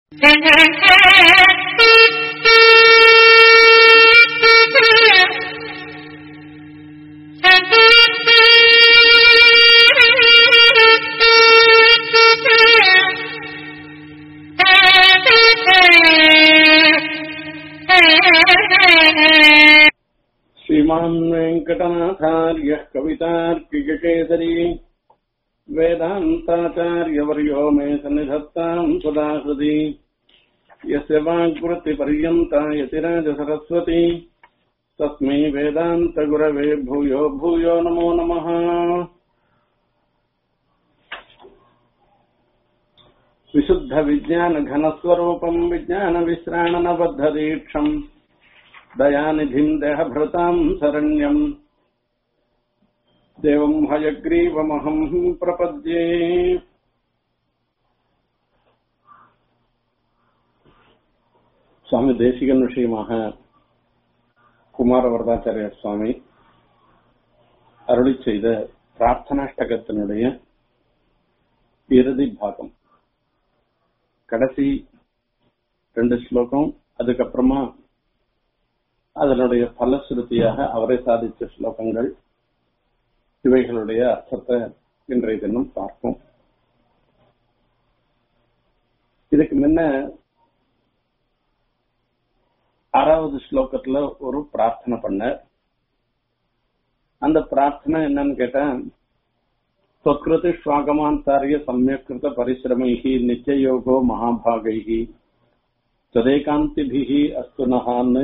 श्रीमान् वेङ्कटनाथार्यः कवितार्किककेसरी वेदान्ताचार्यवर्यो मे सन्निधत्ताम् सदा हृदि यस्य वाग्वृत्तिपर्यन्ता यतिराजसरस्वती तस्मै वेदान्तगुरवे भूयो भूयो नमो नमः विशुद्धविज्ञानघनस्वरूपम् विज्ञानविश्राणनबद्धदीक्षम् दयानिधिम् देहभृताम् शरण्यम् देवम् हयग्रीवमहम् प्रपद्ये சுவாமி தேசிகன் விஷயமாக குமாரவரதாச்சாரிய சுவாமி அருளி செய்த பிரார்த்தனாஷ்டகத்தினுடைய இறுதி பாகம் கடைசி ரெண்டு ஸ்லோகம் அதுக்கப்புறமா அதனுடைய பலஸ்ருதியாக அவரை சாதித்த ஸ்லோகங்கள் இவைகளுடைய அர்த்தத்தை இன்றைய தினம் பார்ப்போம் இதுக்கு முன்ன ஆறாவது ஸ்லோகத்துல ஒரு பிரார்த்தனை பண்ண அந்த பிரார்த்தனை என்னன்னு கேட்டா சொக்ருதி ஸ்வாகமாந்தாரிய சமயக்கிருத பரிசிரமைகி நித்தியயோகோ மகாபாகைகி சதேகாந்திபிகி அஸ்துனஹான்னு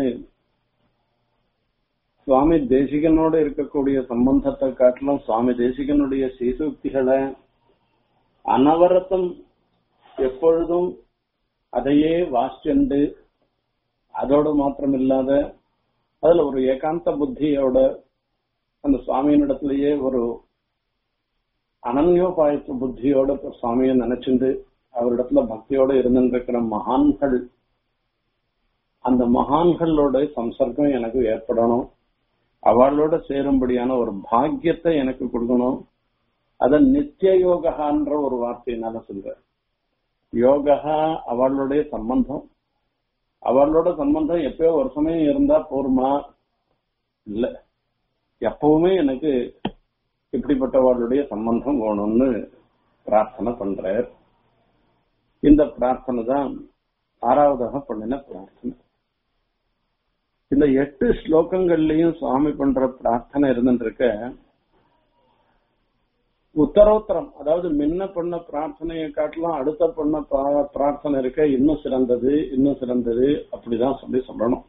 சுவாமி தேசிகனோடு இருக்கக்கூடிய சம்பந்தத்தை காட்டிலும் சுவாமி தேசிகனுடைய சீசுக்திகளை அனவரத்தம் எப்பொழுதும் அதையே வாசிண்டு அதோடு மாத்திரம் இல்லாத அதுல ஒரு ஏகாந்த புத்தியோட அந்த சுவாமியினிடத்திலேயே ஒரு அனன்யோபாயத்து புத்தியோட சுவாமியை நினைச்சுண்டு அவரிடத்துல பக்தியோட இருந்துருக்கிற மகான்கள் அந்த மகான்களோட சம்சர்க்கம் எனக்கு ஏற்படணும் அவளோட சேரும்படியான ஒரு பாக்கியத்தை எனக்கு கொடுக்கணும் அத நித்திய யோகான்ற ஒரு வார்த்தையினால சொல்ற யோகா அவளுடைய சம்பந்தம் அவளோட சம்பந்தம் எப்பயோ ஒரு சமயம் இருந்தா போருமா இல்ல எப்பவுமே எனக்கு இப்படிப்பட்டவர்களுடைய சம்பந்தம் வேணும்னு பிரார்த்தனை பண்ற இந்த பிரார்த்தனை தான் ஆறாவதாக பண்ணின பிரார்த்தனை இந்த எட்டு ஸ்லோகங்கள்லயும் சுவாமி பண்ற பிரார்த்தனை இருந்துருக்க உத்தரோத்தரம் அதாவது முன்ன பண்ண பிரார்த்தனையை காட்டிலும் அடுத்த பண்ண பிரார்த்தனை இருக்க இன்னும் சிறந்தது இன்னும் சிறந்தது அப்படிதான் சொல்லி சொல்லணும்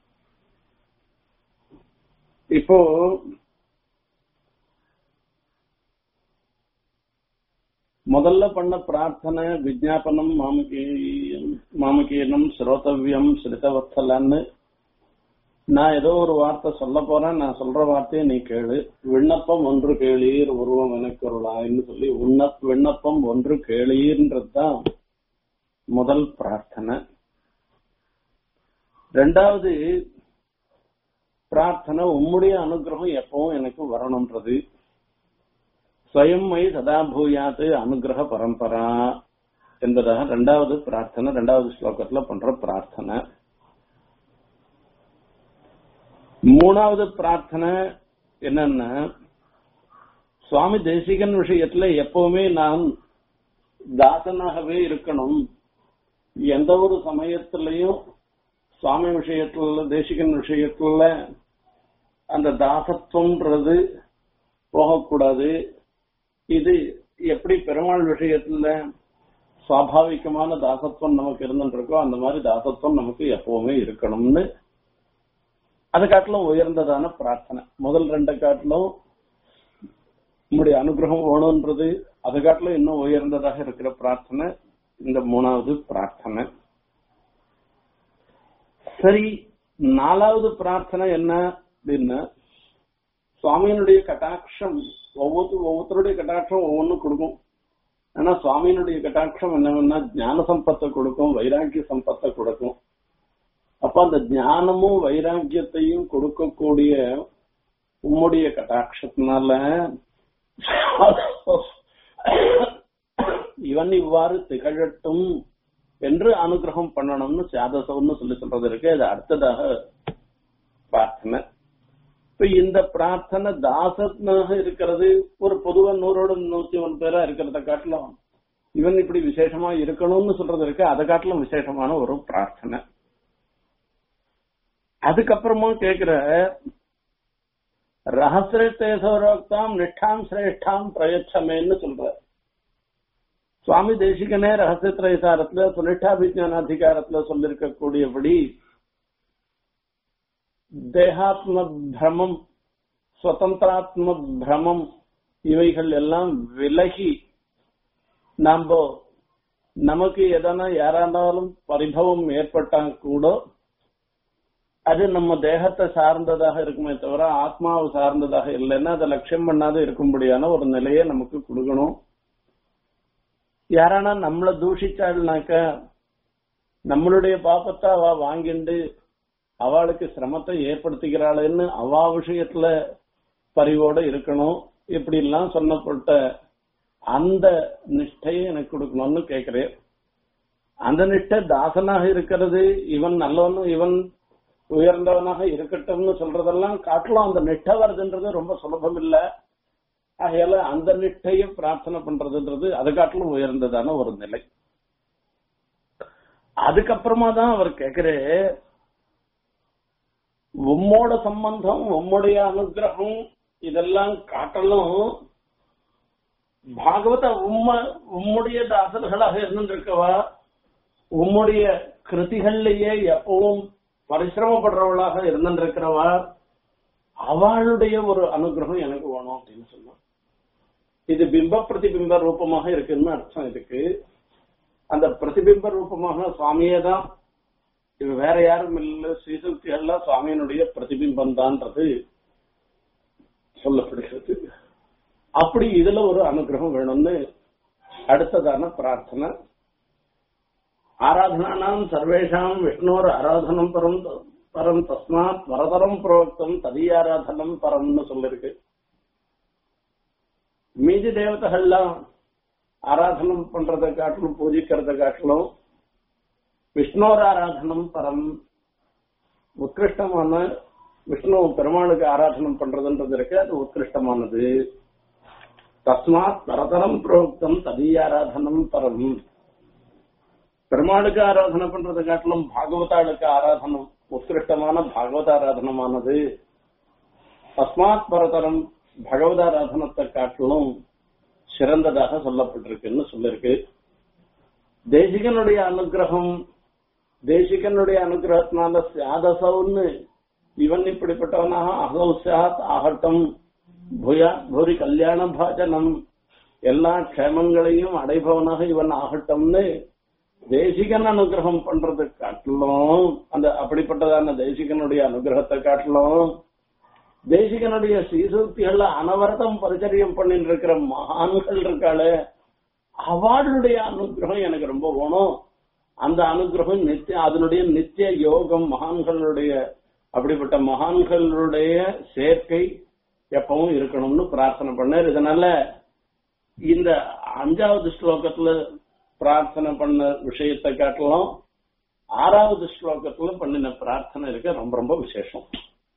இப்போ முதல்ல பண்ண பிரார்த்தனை விஜாபனம் மாமகீயம் மாமகீனம் ஸ்ரோதவியம் ஸ்ரிதவத்தலன்னு நான் ஏதோ ஒரு வார்த்தை சொல்ல போறேன் நான் சொல்ற வார்த்தையை நீ கேளு விண்ணப்பம் ஒன்று கேளீர் உருவம் எனக்கு அருளாயின்னு சொல்லி உன்ன விண்ணப்பம் ஒன்று கேளீர்ன்றதுதான் முதல் பிரார்த்தனை ரெண்டாவது பிரார்த்தனை உம்முடைய அனுகிரகம் எப்பவும் எனக்கு வரணும்ன்றது ஸ்வயம்மை சதா பூயாத்து அனுகிரக பரம்பரா என்பதாக ரெண்டாவது பிரார்த்தனை ரெண்டாவது ஸ்லோகத்துல பண்ற பிரார்த்தனை மூணாவது பிரார்த்தனை என்னன்னா சுவாமி தேசிகன் விஷயத்துல எப்பவுமே நான் தாசனாகவே இருக்கணும் எந்த ஒரு சமயத்திலையும் சுவாமி விஷயத்துல தேசிகன் விஷயத்துல அந்த தாசத்துவம்ன்றது போகக்கூடாது இது எப்படி பெருமாள் விஷயத்துல சுவாபாவிகமான தாசத்துவம் நமக்கு இருந்துருக்கோ அந்த மாதிரி தாசத்துவம் நமக்கு எப்பவுமே இருக்கணும்னு அது காட்டிலும் உயர்ந்ததான பிரார்த்தனை முதல் ரெண்டு காட்டிலும் நம்முடைய அனுகிரகம் வேணும்ன்றது அது காட்டிலும் இன்னும் உயர்ந்ததாக இருக்கிற பிரார்த்தனை இந்த மூணாவது பிரார்த்தனை சரி நாலாவது பிரார்த்தனை என்ன அப்படின்னா சுவாமியினுடைய கட்டாட்சம் ஒவ்வொரு ஒவ்வொருத்தருடைய கட்டாட்சம் ஒவ்வொன்றும் கொடுக்கும் ஆனா சுவாமியினுடைய கட்டாட்சம் என்னவென்னா ஞான சம்பத்தை கொடுக்கும் வைராக்கிய சம்பத்தை கொடுக்கும் அப்ப அந்த ஞானமும் வைராக்கியத்தையும் கொடுக்கக்கூடிய உம்முடைய கட்டாட்சத்தினால இவன் இவ்வாறு திகழட்டும் என்று அனுகிரகம் பண்ணணும்னு சாதசம்னு சொல்லி சொல்றது இருக்கு அது அடுத்ததாக பிரார்த்தனை இப்ப இந்த பிரார்த்தனை தாசனாக இருக்கிறது ஒரு பொதுவா நூறோட நூத்தி ஒன்று பேரா இருக்கிறத காட்டிலும் இவன் இப்படி விசேஷமா இருக்கணும்னு சொல்றது இருக்கு அதை காட்டிலும் விசேஷமான ஒரு பிரார்த்தனை அதுக்கப்புறமா கேக்குற ரகசிரத்தேசோரோக்தாம் நிஷ்டாம் சிரேஷ்டாம் பிரயச்சமேன்னு சொல்ற சுவாமி தேசிகனே ரகசியத்திரயசாரத்துல சுனிஷ்டாபிஜானாதிகாரத்துல சொல்லிருக்கக்கூடியபடி தேகாத்ம பிரமம் சுதந்திராத்ம பிரமம் இவைகள் எல்லாம் விலகி நாம நமக்கு எதனா யாரானாலும் பரிபவம் ஏற்பட்டா கூட அது நம்ம தேகத்தை சார்ந்ததாக இருக்குமே தவிர ஆத்மாவை சார்ந்ததாக இல்லைன்னா அதை லட்சியம் பண்ணாத இருக்கும்படியான ஒரு நிலையை நமக்கு கொடுக்கணும் யாரானா நம்மள தூஷிச்சாள்னாக்க நம்மளுடைய பாப்பத்தை அவ வாங்கிண்டு அவளுக்கு சிரமத்தை ஏற்படுத்திக்கிறாளேன்னு அவா விஷயத்துல பரிவோட இருக்கணும் இப்படி எல்லாம் சொன்னப்பட்ட அந்த நிஷ்டையை எனக்கு கொடுக்கணும்னு கேக்குறேன் அந்த நிஷ்டை தாசனாக இருக்கிறது இவன் நல்லவனும் இவன் உயர்ந்தவனாக இருக்கட்டும்னு சொல்றதெல்லாம் காட்டலாம் அந்த நிஷ்டை வருதுன்றது ரொம்ப சுலபம் இல்ல ஆகையால அந்த நிஷ்டையை பிரார்த்தனை பண்றதுன்றது அதை காட்டிலும் உயர்ந்ததான ஒரு நிலை அதுக்கப்புறமா தான் அவர் கேக்குறே உம்மோட சம்பந்தம் உம்முடைய அனுகிரகம் இதெல்லாம் காட்டலும் பாகவத உம்ம உம்முடைய தாசர்களாக இருந்திருக்கவா உம்முடைய கிருதிகள்லயே எப்பவும் பரிசிரமப்படுறவளாக இருந்திருக்கிறவா அவளுடைய ஒரு அனுகிரகம் எனக்கு வேணும் அப்படின்னு சொன்னான் இது பிம்ப பிரதிபிம்ப ரூபமாக இருக்குன்னு அர்த்தம் இதுக்கு அந்த பிரதிபிம்ப ரூபமாக சுவாமியே தான் இது வேற யாரும் இல்ல ஸ்ரீசக்தி எல்லாம் சுவாமியினுடைய பிரதிபிம்பம் தான்றது சொல்லப்படுகிறது அப்படி இதுல ஒரு அனுகிரகம் வேணும்னு அடுத்ததான பிரார்த்தனை ஆராதனானாம் சர்வேஷாம் விஷ்ணோர் ஆராதனம் பரம் பரம் தஸ்மாத் வரதரம் புரோக்தம் ததியாராதனம் பரம்னு சொல்லிருக்கு மீதி தேவதைகள்லாம் ஆராதனம் பண்றதை காட்டிலும் பூஜிக்கிறத காட்டிலும் விஷ்ணோர் ஆராதனம் பரம் உத்கிருஷ்டமான விஷ்ணு பெருமாளுக்கு ஆராதனம் பண்றதுன்றது இருக்கு அது உத்கிருஷ்டமானது தஸ்மாத் பரதரம் புரோக்தம் ததியாராதனம் பரம் பெருமாளுக்கு ஆராதனை பண்றதை காட்டிலும் பாகவதாளுக்கு ஆராதனம் உத்கிருஷ்டமான பாகவத ஆராதனமானது தஸ்மாத் பரதரம் பகவதாராதனத்தை காட்டிலும் சிறந்ததாக சொல்லப்பட்டிருக்குன்னு சொல்லிருக்கு தேசிகனுடைய அனுகிரகம் தேசிகனுடைய அனுகிரகத்தினால சாதசவுன்னு இவன் இப்படிப்பட்டவனாக அகௌ சாத் ஆகட்டும் புயா பூரி கல்யாண பாஜனம் எல்லா க்ஷேமங்களையும் அடைபவனாக இவன் ஆகட்டும்னு தேசிகன் அனுகிரகம் பண்றது காட்டிலும் அந்த அப்படிப்பட்டதான தேசிகனுடைய அனுகிரகத்தை காட்டிலும் தேசிகனுடைய சீசூக்திகள்ல அனவரதம் பரிச்சரியம் பண்ணிட்டு இருக்கிற மகான்கள் இருக்காளே அவளுடைய அனுகிரகம் எனக்கு ரொம்ப வேணும் அந்த அனுகிரகம் நித்திய அதனுடைய நித்திய யோகம் மகான்களுடைய அப்படிப்பட்ட மகான்களுடைய சேர்க்கை எப்பவும் இருக்கணும்னு பிரார்த்தனை பண்ணார் இதனால இந்த அஞ்சாவது ஸ்லோகத்துல பிரார்த்தனை பண்ண விஷயத்தை காட்டலாம் ஆறாவது ஸ்லோகத்துல பண்ணின பிரார்த்தனை இருக்க ரொம்ப ரொம்ப விசேஷம்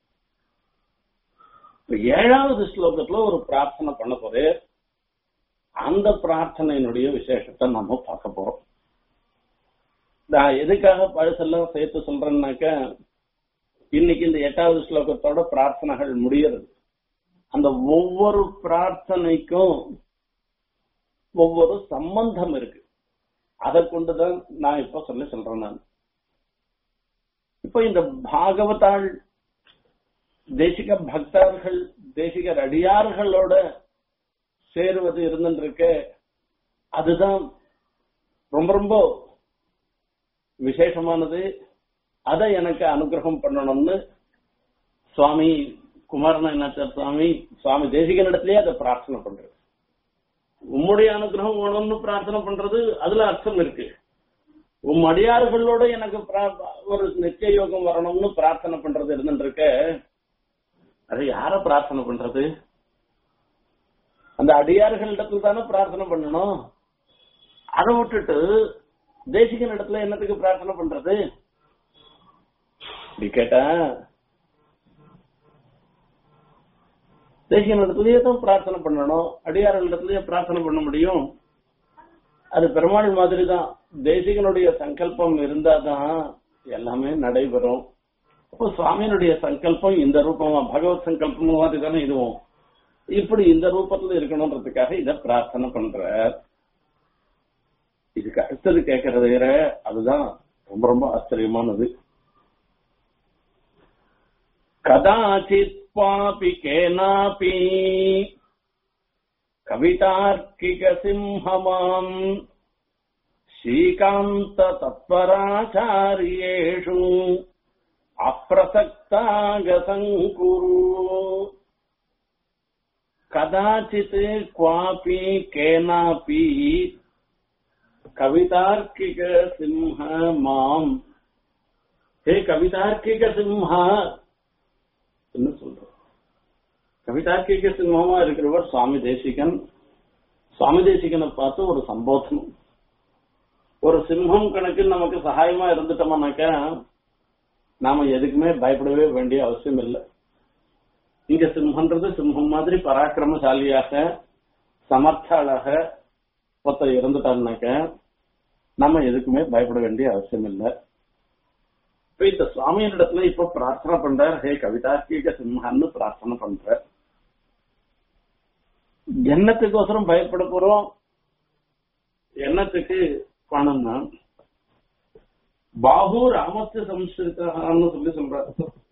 இப்ப ஏழாவது ஸ்லோகத்துல ஒரு பிரார்த்தனை பண்ண போது அந்த பிரார்த்தனையினுடைய விசேஷத்தை நம்ம பார்க்க போறோம் நான் எதுக்காக பழசெல்லாம் சேர்த்து சொல்றேன்னாக்க இன்னைக்கு இந்த எட்டாவது ஸ்லோகத்தோட பிரார்த்தனைகள் முடியறது அந்த ஒவ்வொரு பிரார்த்தனைக்கும் ஒவ்வொரு சம்பந்தம் இருக்கு அதை கொண்டுதான் நான் இப்ப சொல்லி சொல்றேன் நான் இப்ப இந்த பாகவதாள் தேசிக பக்தர்கள் தேசிக அடியார்களோட சேருவது இருந்துருக்க அதுதான் ரொம்ப ரொம்ப விசேஷமானது அதை எனக்கு அனுகிரகம் பண்ணணும்னு சுவாமி குமாரநாயனாச்சார் சுவாமி சுவாமி தேசிகனிடத்திலேயே அதை பிரார்த்தனை பண்றது உம்முடைய அனுகிரகம் வேணும்னு பிரார்த்தனை பண்றது அதுல அர்த்தம் இருக்கு உம் அடியார்களோட எனக்கு ஒரு நித்திய யோகம் வரணும்னு பிரார்த்தனை பண்றது இருந்துருக்க அது யார பிரார்த்தனை பண்றது அந்த அடியார்களிடத்துல தானே பிரார்த்தனை பண்ணணும் அதை விட்டுட்டு தேசிகன் இடத்துல என்னத்துக்கு பிரார்த்தனை பண்றது இப்படி கேட்டா தேசிகன் இடத்துலயே தான் பிரார்த்தனை பண்ணணும் அடியார்கள் இடத்துலயே பிரார்த்தனை பண்ண முடியும் அது பெருமாள் மாதிரி தான் தேசிகனுடைய சங்கல்பம் இருந்தாதான் எல்லாமே நடைபெறும் அப்போ சுவாமியினுடைய சங்கல்பம் இந்த ரூபமா பகவத் சங்கல்பம் மாதிரி தானே இதுவும் இப்படி இந்த ரூபத்துல இருக்கணும்ன்றதுக்காக இத பிரார்த்தனை பண்ற இதுக்கு அடுத்தது கேட்கறது வேற அதுதான் ரொம்ப ரொம்ப ஆச்சரியமானது கதாச்சித் பாபி கேனாபி கவிதார்க்கிக சிம்ஹமாம் ஸ்ரீகாந்த தத்பராச்சாரியேஷு அப்பிரசக்தாகசங்குரு கதாச்சித் குவாபி கேனாபி கவிதார்க்கிக சிம்ஹ மாம் ஹே கவிதார்க்கிக சிம்ஹா என்ன சொல்றோம் கவிதார்க்கிக சிம்மமா இருக்கிறவர் சுவாமி தேசிகன் சுவாமி தேசிகனை பார்த்து ஒரு சம்போதனம் ஒரு சிம்மம் கணக்கில் நமக்கு சகாயமா இருந்துட்டோம்னாக்கா நாம எதுக்குமே பயப்படவே வேண்டிய அவசியம் இல்லை இங்க சிம்மன்றது சிம்மம் மாதிரி பராக்கிரமசாலியாக சமர்த்தாளாக ஒருத்தர் இருந்துட்டாருனாக்க நம்ம எதுக்குமே பயப்பட வேண்டிய அவசியம் இல்லை இப்ப இந்த சுவாமியின் இடத்துல இப்ப பிரார்த்தனை பண்றார் ஹே கவிதார்க்கிக சிம்ஹான்னு பிரார்த்தனை பண்ற என்னத்துக்கோசரம் பயப்பட போறோம் என்னத்துக்கு பணம்னா பாபு ராமத்து சம்ஸ்கிருதான்னு சொல்லி சொல்றாரு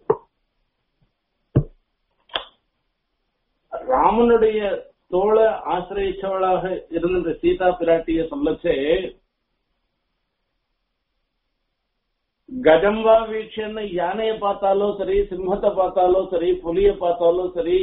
ராமனுடைய தோள ஆசிரியச்சவளாக இருந்த சீதா பிராட்டிய சொல்லச்சே கஜம்பா வீட்சன்னு யானையை பார்த்தாலும் சரி சிம்மத்தை பார்த்தாலும் சரி புலிய பார்த்தாலும் சரி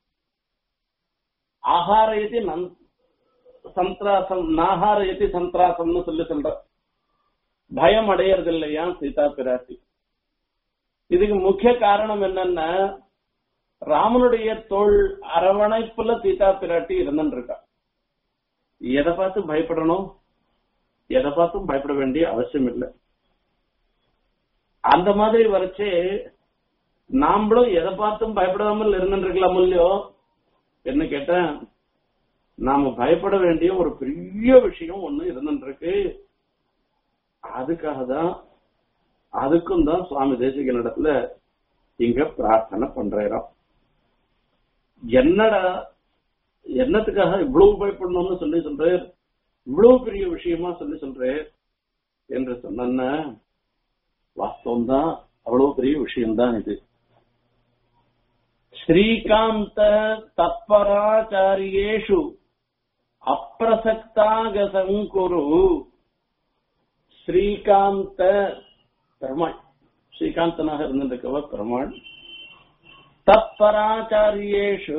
ஆகாரயத்தி நன் சந்திராசம் நாகாரயத்தி சந்திராசம்னு சொல்லி சொல்ற பயம் அடையறது இல்லையா சீதா பிராட்டி இதுக்கு முக்கிய காரணம் என்னன்னா ராமனுடைய தோல் அரவணைப்புல சீதா பிராட்டி இருந்துட்டு இருக்கா எதை பார்த்து பயப்படணும் எதை பார்த்தும் பயப்பட வேண்டிய அவசியம் இல்லை அந்த மாதிரி வரைச்சு நாமளும் எதை பார்த்தும் பயப்படாமல் இருந்துட்டு இருக்கலாம் இல்லையோ என்ன கேட்டா நாம பயப்பட வேண்டிய ஒரு பெரிய விஷயம் ஒண்ணு இருந்துட்டு இருக்கு அதுக்காக தான் அதுக்கும் தான் சுவாமி தேசிகன் இடத்துல இங்க பிரார்த்தனை பண்றோம் என்னடா என்னத்துக்காக இவ்வளவு பயப்படணும்னு சொல்லி சொல்றேன் இவ்வளவு பெரிய விஷயமா சொல்லி சொல்றேன் என்று சொன்ன வாஸ்தவம் தான் அவ்வளவு பெரிய விஷயம்தான் இது ஸ்ரீகாந்த தத்பராச்சாரியேஷு அப்பிரசக்தாக சங்குரு ஸ்ரீகாந்த பெருமாள் ஸ்ரீகாந்தனாக இருந்திருக்கவர் பெருமாள் தத்பராச்சாரியேஷு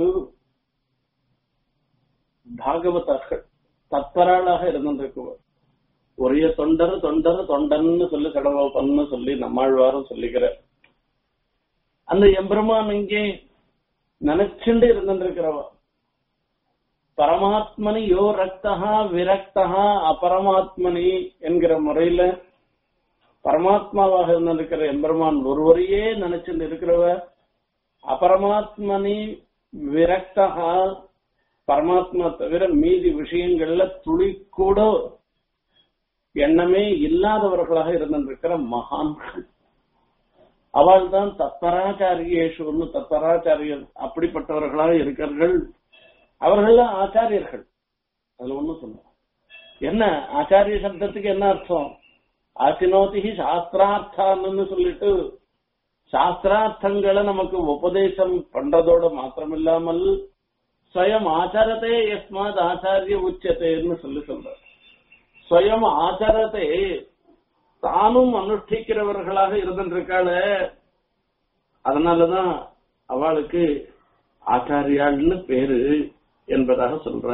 பாகவதர்கள் தத்பராளாக இருந்திருக்கவர் ஒரே தொண்டர் தொண்டர் தொண்டன்னு சொல்லி கடவுள்னு சொல்லி நம்மாழ்வாரும் சொல்லிக்கிற அந்த எம்பெருமான் இங்கே நினைச்சுண்டு இருந்திருக்கிறவ பரமாத்மனி யோ ரக்தகா விரக்தகா அபரமாத்மனி என்கிற முறையில பரமாத்மாவாக இருந்திருக்கிற எம்பெருமான் ஒருவரையே நினைச்சுட்டு இருக்கிறவ அபரமாத்மனி விரக்தகா பரமாத்மா தவிர மீதி விஷயங்கள்ல துளி கூட எண்ணமே இல்லாதவர்களாக இருந்திருக்கிற மகான்கள் அவள் தான் தத்பராச்சாரியேஷுன்னு தத்பராச்சாரியர் அப்படிப்பட்டவர்களாக இருக்கிறார்கள் அவர்கள் ஆச்சாரியர்கள் அதுல ஒண்ணும் சொல்ல என்ன ஆச்சாரிய சப்தத்துக்கு என்ன அர்த்தம் ஆசினோதி சாஸ்திரார்த்தான்னு சொல்லிட்டு சாஸ்திரார்த்தங்களை நமக்கு உபதேசம் பண்றதோட மாத்திரமில்லாமல் ஸ்வயம் ஆச்சாரத்தை எஸ்மாத் ஆச்சாரிய உச்சத்தைன்னு சொல்லி சொல்ற ஸ்வயம் ஆச்சாரத்தை தானும் அனுஷ்டிக்கிறவர்களாக இருந்திருக்காள அதனாலதான் அவளுக்கு ஆச்சாரியாள்னு பேரு என்பதாக சொல்ற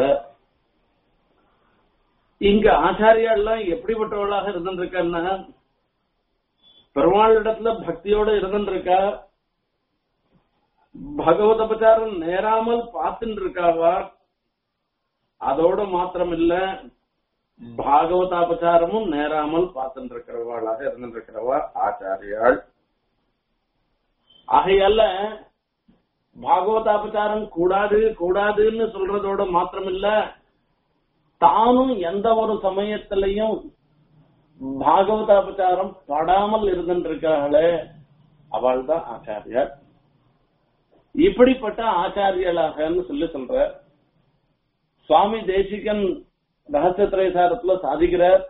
இங்க ஆச்சாரியாள்லாம் எப்படிப்பட்டவளாக இருந்திருக்கான்னா பெருமாளிடத்துல பக்தியோட இருந்திருக்கா பகவத பிரச்சாரம் நேராமல் பார்த்துட்டு இருக்காவா அதோட மாத்திரம் இல்ல பாகவதாபச்சாரமும் நேராமல் பார்த்துட்டு இருக்கிறவாளாக இருந்திருக்கிறவா ஆச்சாரியாள் ஆகையால பாகவதாபச்சாரம் கூடாது கூடாதுன்னு சொல்றதோட மாத்திரமில்ல தானும் எந்த ஒரு சமயத்திலையும் பாகவதாபச்சாரம் படாமல் இருந்திருக்காளே அவள் தான் ஆச்சாரியார் இப்படிப்பட்ட ஆச்சாரியலாகன்னு சொல்லி சொல்ற சுவாமி தேசிகன் ரகசிய திரைசாரத்துல சாதிக்கிறார்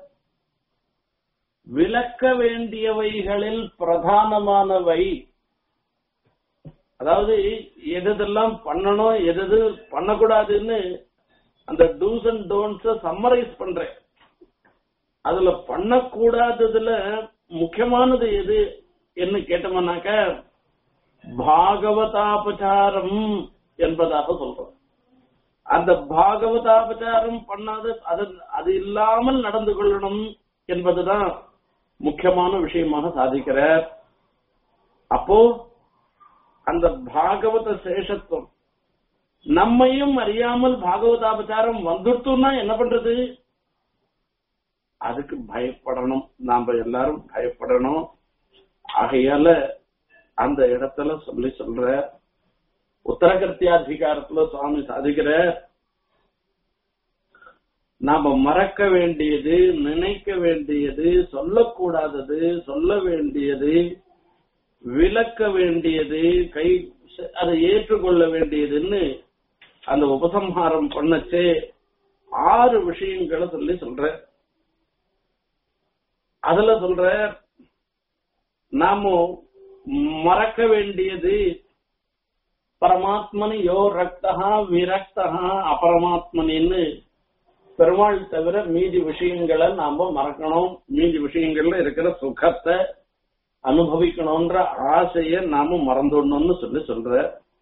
விளக்க வேண்டியவைகளில் பிரதானமானவை அதாவது எதெல்லாம் பண்ணணும் எது பண்ணக்கூடாதுன்னு அந்த டூஸ் அண்ட் டோன்ட்ஸ சம்மரைஸ் பண்றேன் அதுல பண்ணக்கூடாததுல முக்கியமானது எது என்ன கேட்டோம்னாக்க பாகவதாபச்சாரம் என்பதாக சொல்றோம் அந்த பாகவதாபச்சாரம் பண்ணாத அது அது இல்லாமல் நடந்து கொள்ளணும் என்பதுதான் முக்கியமான விஷயமாக சாதிக்கிறார் அப்போ அந்த பாகவத சேஷத்துவம் நம்மையும் அறியாமல் பாகவதாபச்சாரம் வந்துடுத்துன்னா என்ன பண்றது அதுக்கு பயப்படணும் நாம எல்லாரும் பயப்படணும் ஆகையால அந்த இடத்துல சொல்லி சொல்ற உத்தரகர்த்தியாதிகாரத்துல சுவாமி சாதிக்கிற நாம மறக்க வேண்டியது நினைக்க வேண்டியது சொல்லக்கூடாதது சொல்ல வேண்டியது விளக்க வேண்டியது கை அதை ஏற்றுக்கொள்ள வேண்டியதுன்னு அந்த உபசம்ஹாரம் பண்ணச்சே ஆறு விஷயங்களை சொல்லி சொல்ற அதுல சொல்ற நாம மறக்க வேண்டியது பரமாத்மனி யோ ரக்தகா விரக்தகா அபரமாத்மனின்னு பெருமாள் தவிர மீதி விஷயங்களை நாம மறக்கணும் மீதி விஷயங்கள்ல இருக்கிற சுகத்தை அனுபவிக்கணும்ன்ற ஆசைய நாம மறந்துடணும்னு சொல்லி சொல்ற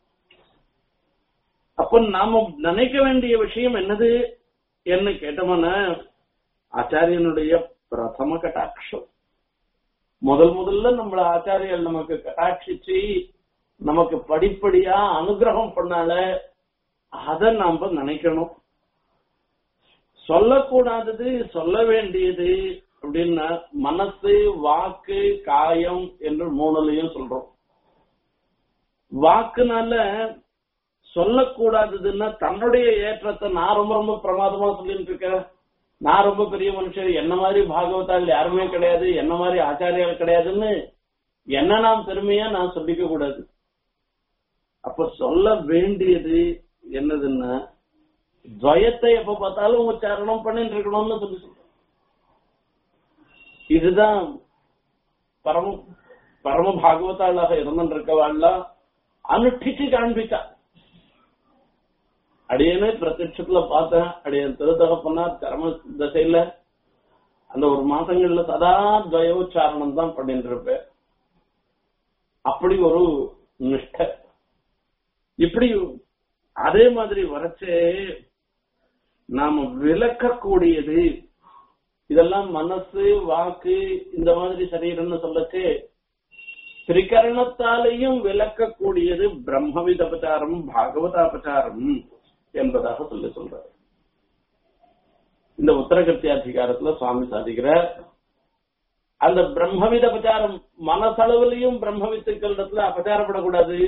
அப்ப நாம நினைக்க வேண்டிய விஷயம் என்னது என்ன கேட்டோம்னா ஆச்சாரியனுடைய பிரதம கட்டாட்சம் முதல் முதல்ல நம்மள ஆச்சாரியர் நமக்கு கட்டாட்சிச்சு நமக்கு படிப்படியா அனுகிரகம் பண்ணால அத நாம நினைக்கணும் சொல்லக்கூடாதது சொல்ல வேண்டியது அப்படின்னா மனசு வாக்கு காயம் என்று மூணுலையும் சொல்றோம் வாக்குனால சொல்லக்கூடாததுன்னா தன்னுடைய ஏற்றத்தை நான் ரொம்ப ரொம்ப பிரமாதமா சொல்லிட்டு இருக்கேன் நான் ரொம்ப பெரிய மனுஷன் என்ன மாதிரி பாகவதால் யாருமே கிடையாது என்ன மாதிரி ஆச்சாரியால் கிடையாதுன்னு என்ன நாம் பெருமையா நான் சொல்லிக்க கூடாது அப்ப சொல்ல வேண்டியது என்னதுன்னா துவயத்தை எப்ப பார்த்தாலும் உச்சாரணம் பண்ணிட்டு இருக்கணும்னு சொல்லி சொல்றேன் இதுதான் பரம பரம பாகவதாளாக இருந்திருக்கவாள்லாம் அனுஷ்டிச்சு காண்பிச்சா அடியனே பிரத்யட்சத்துல பார்த்தேன் அடியன் திருத்தகப்பனார் கர்ம தசையில அந்த ஒரு மாசங்கள்ல சதா துவயோச்சாரணம் தான் பண்ணிட்டு இருப்பேன் அப்படி ஒரு நிஷ்ட இப்படி அதே மாதிரி வரைச்சே நாம விளக்கக்கூடியது இதெல்லாம் மனசு வாக்கு இந்த மாதிரி சரீரம்னு சொல்லச்சு திரிகரணத்தாலேயும் விளக்கக்கூடியது பிரம்மவிதபச்சாரம் பாகவதாபச்சாரம் என்பதாக சொல்லி சொல்றார் இந்த உத்தரகர்த்தி அதிகாரத்துல சுவாமி சாதிக்கிற அந்த பிரம்மவித அபச்சாரம் மனசளவுலையும் பிரம்மவித்துக்களிடத்துல அபச்சாரப்படக்கூடாது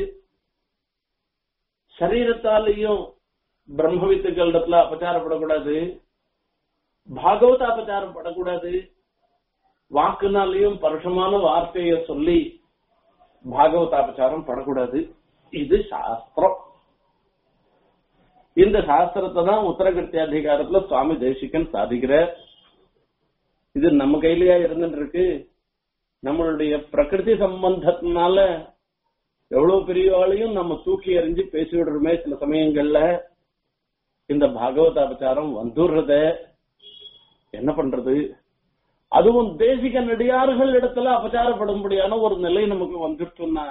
சரீரத்தாலேயும் பிரம்மவித்துக்களிடத்துல அபச்சாரப்படக்கூடாது பாகவத அபச்சாரம் படக்கூடாது வாக்குனாலையும் பருஷமான வார்த்தைய சொல்லி பாகவதாபச்சாரம் படக்கூடாது இது சாஸ்திரம் இந்த சாஸ்திரத்தை தான் உத்தரகர்த்தி அதிகாரத்துல சுவாமி தேசிகன் சாதிக்கிறார் இது நம்ம கையிலயா இருந்துட்டு இருக்கு நம்மளுடைய பிரகிருதி சம்பந்தத்தினால எவ்வளவு பெரிய ஆளையும் நம்ம தூக்கி எறிஞ்சு பேசி விடுறோமே சில சமயங்கள்ல இந்த பாகவதாபச்சாரம் வந்துடுறத என்ன பண்றது அதுவும் தேசிக நடிகார்கள் இடத்துல அபச்சாரப்படும்படியான ஒரு நிலை நமக்கு வந்துருச்சுன்னா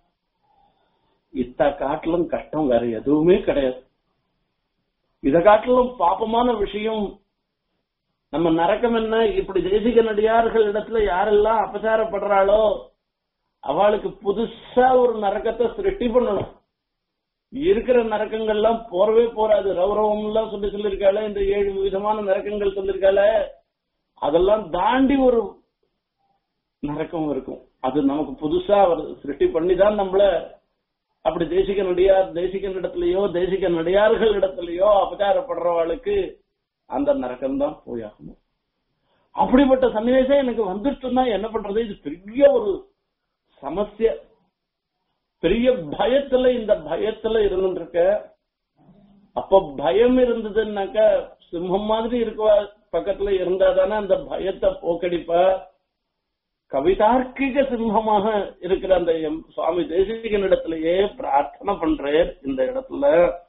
இத்த காட்டிலும் கஷ்டம் வேற எதுவுமே கிடையாது இத காட்டிலும் பாப்பமான விஷயம் நம்ம நரக்கம் என்ன இப்படி தேசிக நடிகார்கள் இடத்துல யாரெல்லாம் அபச்சாரப்படுறாளோ அவளுக்கு புதுசா ஒரு நரக்கத்தை சிருஷ்டி பண்ணணும் இருக்கிற நரக்கங்கள்லாம் போறவே போறாது ரௌரவம் எல்லாம் சொல்லி சொல்லிருக்காள இந்த ஏழு விதமான நரக்கங்கள் சொல்லிருக்காள அதெல்லாம் தாண்டி ஒரு நரக்கம் இருக்கும் அது நமக்கு புதுசா அவர் சிருஷ்டி பண்ணிதான் நம்மள அப்படி தேசிக நடிகார் தேசிக இடத்துலயோ தேசிக நடிகார்கள் இடத்துலயோ அபச்சாரப்படுறவாளுக்கு அந்த நரக்கம் தான் போயாகணும் அப்படிப்பட்ட சன்னிவேசம் எனக்கு வந்துட்டுன்னா என்ன பண்றது இது பெரிய ஒரு சமஸ்ய பெரிய பயத்துல இந்த பயத்துல இருந்துருக்க அப்ப பயம் இருந்ததுன்னாக்க சிம்மம் மாதிரி இருக்க பக்கத்துல இருந்தா தானே அந்த பயத்தை போக்கடிப்பா கவிதார்க்கிக சிம்மமாக இருக்கிற அந்த எம் சுவாமி தேசிகன் இடத்திலேயே பிரார்த்தனை பண்றேன் இந்த இடத்துல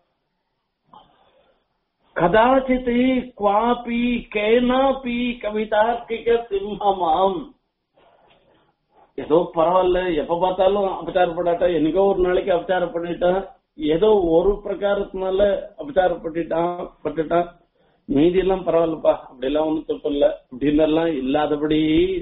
கதாச்சித் குவாபி கேனாபி கவிதார்க்கிக சிம்மமாம் ஏதோ பரவாயில்ல எப்ப பார்த்தாலும் அபச்சாரப்படாட்டா என்னைக்கோ ஒரு நாளைக்கு அபச்சாரம் பண்ணிட்டான் ஏதோ ஒரு பிரகாரத்தினால அபச்சாரப்பட்டுட்டான் பட்டுட்டான் மீதி எல்லாம் பரவாயில்லப்பா அப்படி எல்லாம் ஒண்ணும் தப்பு இல்ல அப்படின்னு எல்லாம் இல்லாதபடி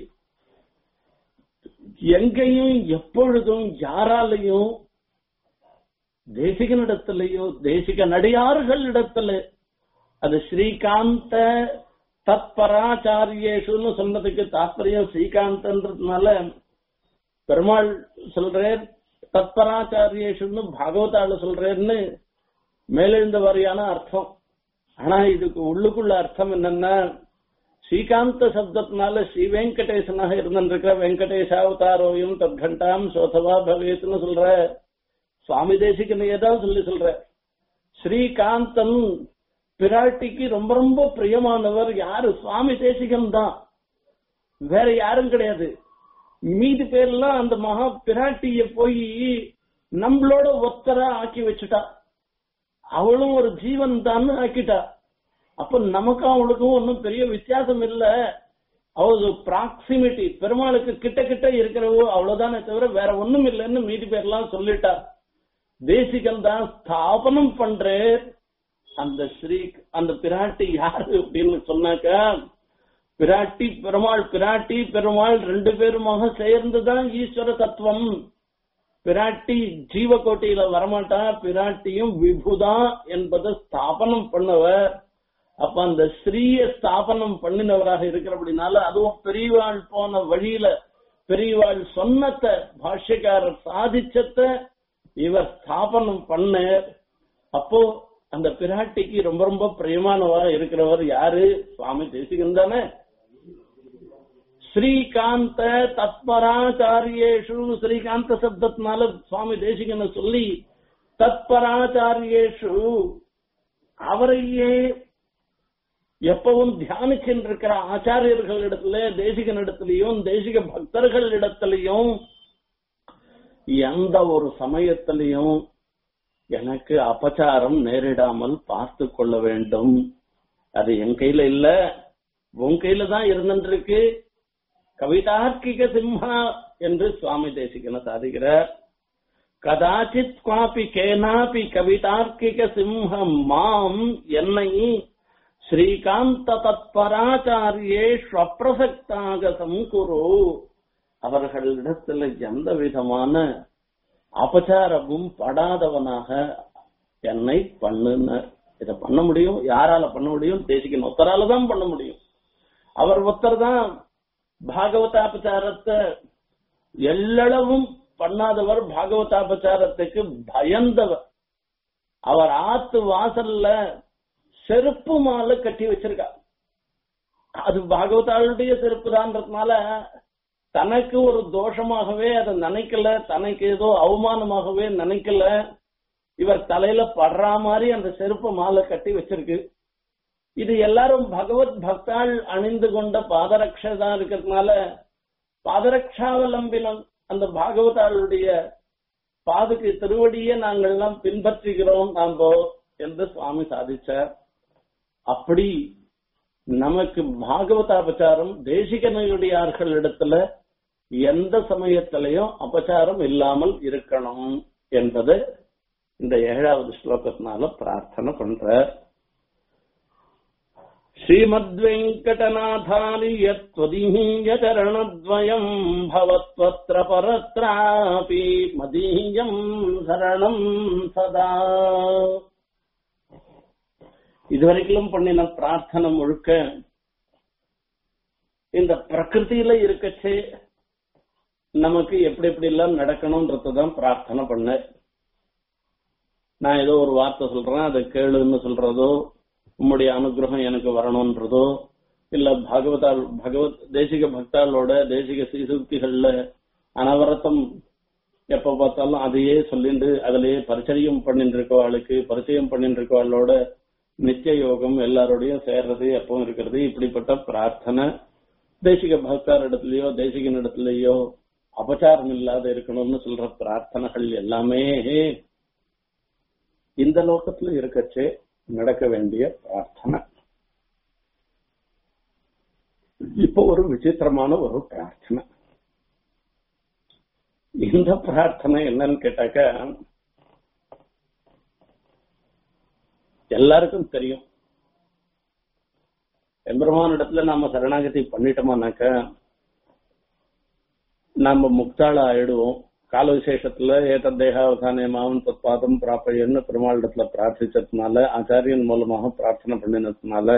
எங்கேயும் எப்பொழுதும் யாராலையும் தேசிகனிடத்திலேயோ தேசிக நடிகார்கள் இடத்துல அது ஸ்ரீகாந்த தத்பராச்சாரியேஷுன்னு சொன்னதுக்கு தாற்பயம் ஸ்ரீகாந்தன்றதுனால பெருமாள் சொல்றேன் தத்பராச்சாரியேஷுன்னு பாகவதால சொல்றேன்னு மேலெழுந்த வாரியான அர்த்தம் ஆனா இதுக்கு உள்ளுக்குள்ள அர்த்தம் என்னன்னா ஸ்ரீகாந்த சப்தத்தினால ஸ்ரீ வெங்கடேசனாக இருந்திருக்கிற வெங்கடேஷாவதாரோயும் தத்கண்டாம் சோதவா பவேத்னு சொல்ற சுவாமி தேசிகனையே தான் சொல்லி சொல்ற ஸ்ரீகாந்தன் பிராட்டிக்கு ரொம்ப ரொம்ப பிரியமானவர் யாரு சுவாமி தேசிகன் தான் வேற யாரும் கிடையாது மீதி பேர்லாம் அந்த மகா பிராட்டிய போய் நம்மளோட ஒத்தரா ஆக்கி வச்சுட்டா அவளும் ஒரு ஜீவன் தான் ஆக்கிட்டா அப்ப நமக்கும் அவளுக்கும் ஒன்னும் பெரிய வித்தியாசம் இல்ல அவளது ப்ராக்சிமிட்டி பெருமாளுக்கு கிட்ட கிட்ட இருக்கிறவோ அவ்வளவுதானே தவிர வேற ஒண்ணும் இல்லைன்னு மீதி பேர்லாம் சொல்லிட்டா தேசிகன் தான் ஸ்தாபனம் பண்றேன் அந்த ஸ்ரீ அந்த பிராட்டி யாரு அப்படின்னு சொன்னாக்க பிராட்டி பெருமாள் பிராட்டி பெருமாள் ரெண்டு பேருமாக சேர்ந்துதான் ஈஸ்வர தத்துவம் பிராட்டி ஜீவகோட்டியில வரமாட்டா பிராட்டியும் விபுதா என்பதை ஸ்தாபனம் பண்ணவர் அப்ப அந்த ஸ்ரீய ஸ்தாபனம் பண்ணினவராக இருக்கிறபடினால அதுவும் பெரியவாள் போன வழியில பெரியவாள் சொன்னத்தை பாஷ்யக்காரர் சாதிச்சத்த இவர் ஸ்தாபனம் பண்ண அப்போ அந்த பிராட்டிக்கு ரொம்ப ரொம்ப பிரியமானவா இருக்கிறவர் யாரு சுவாமி தேசிகன் தானே ஸ்ரீகாந்த தத்பராச்சாரியேஷு ஸ்ரீகாந்த சப்தத்தினால சுவாமி தேசிகனை சொல்லி தத்பராச்சாரியேஷு அவரையே எப்பவும் தியானிச்சுருக்கிற ஆச்சாரியர்கள் இடத்துல தேசிகன் இடத்துலயும் தேசிக பக்தர்கள் இடத்துலயும் எந்த ஒரு சமயத்திலையும் எனக்கு அபச்சாரம் நேரிடாமல் பார்த்து கொள்ள வேண்டும் அது என் கையில இல்ல உன் கையில தான் இருந்திருக்கு கவிதார்க்கிக சிம்ஹா என்று சுவாமி தேசிகன சாதிக்கிறார் கதாச்சித் குவாபி கேனாபி கவிதார்க்கிக சிம்ஹம் மாம் என்னை ஸ்ரீகாந்த தத்பராச்சாரியேஷ் அப்பிரசக்தாக சங்குரு அவர்களிடத்துல எந்த விதமான அபச்சாரமும் படாதவனாக என்னை பண்ணுன இத பண்ண முடியும் யாரால பண்ண முடியும் தேசிகன் ஒத்தரால தான் பண்ண முடியும் அவர் ஒத்தர் தான் பாகவதாபச்சாரத்தை எல்லளவும் பண்ணாதவர் பாகவதாபச்சாரத்துக்கு பயந்தவர் அவர் ஆத்து வாசல்ல செருப்பு மாலை கட்டி வச்சிருக்கா அது பாகவதாளுடைய செருப்பு தான்றதுனால தனக்கு ஒரு தோஷமாகவே அதை நினைக்கல தனக்கு ஏதோ அவமானமாகவே நினைக்கல இவர் தலையில படுற மாதிரி அந்த செருப்பு மாலை கட்டி வச்சிருக்கு இது எல்லாரும் பகவத் பக்தாள் அணிந்து கொண்ட பாதரக்ஷை தான் இருக்கிறதுனால பாதரக்ஷாவலம்பினம் அந்த பாகவதாளுடைய பாதுக்கு திருவடியே நாங்கள் எல்லாம் பின்பற்றுகிறோம் நாம என்று சுவாமி சாதிச்சார் அப்படி நமக்கு பாகவதாபச்சாரம் தேசிகனுடையார்கள் இடத்துல எந்த சமயத்திலையும் அபச்சாரம் இல்லாமல் இருக்கணும் என்பது இந்த ஏழாவது ஸ்லோகத்தினால பிரார்த்தனை பண்ற श्रीमद्वेङ्कटनाथार्यत्वदीयचरणद्वयम् भवत्वत्र परत्रापि मदीयम् சரணம் சதா இதுவரைக்கும் பண்ணின பிரார்த்தனை முழுக்க இந்த பிரகிருதியில இருக்கச்சே நமக்கு எப்படி எப்படி எல்லாம் நடக்கணும்ன்றதுதான் பிரார்த்தனை பண்ண நான் ஏதோ ஒரு வார்த்தை சொல்றேன் அதை கேளுன்னு சொல்றதோ உம்முடைய அனுகிரகம் எனக்கு வரணும்ன்றதோ இல்ல பகவதால் பகவத் தேசிக பக்தாளோட தேசிக சீசுக்திகள்ல அனவரத்தம் எப்ப பார்த்தாலும் அதையே சொல்லிட்டு அதிலேயே பரிச்சரியம் பண்ணிட்டு இருக்கவாளுக்கு பரிச்சயம் பண்ணிட்டு இருக்கவாளோட நித்திய யோகம் எல்லாரோடையும் சேர்றது எப்பவும் இருக்கிறது இப்படிப்பட்ட பிரார்த்தனை தேசிக பக்தார் இடத்துலயோ தேசிகன் இடத்துலயோ அபச்சாரம் இல்லாத இருக்கணும்னு சொல்ற பிரார்த்தனைகள் எல்லாமே இந்த லோகத்துல இருக்கச்சே நடக்க வேண்டிய பிரார்த்தனை இப்போ ஒரு விசித்திரமான ஒரு பிரார்த்தனை இந்த பிரார்த்தனை என்னன்னு கேட்டாக்க எல்லாருக்கும் தெரியும் எம்பெருமான் இடத்துல நாம சரணாகதி பண்ணிட்டோமானாக்க நாம முக்தாள ஆயிடுவோம் கால விசேஷத்துல ஏத்த தேகாவசானமாவும் தத்பாதம் பிராப்பயன்னு பெருமாளிடத்துல பிரார்த்திச்சதுனால ஆச்சாரியன் மூலமாக பிரார்த்தனை பண்ணினதுனால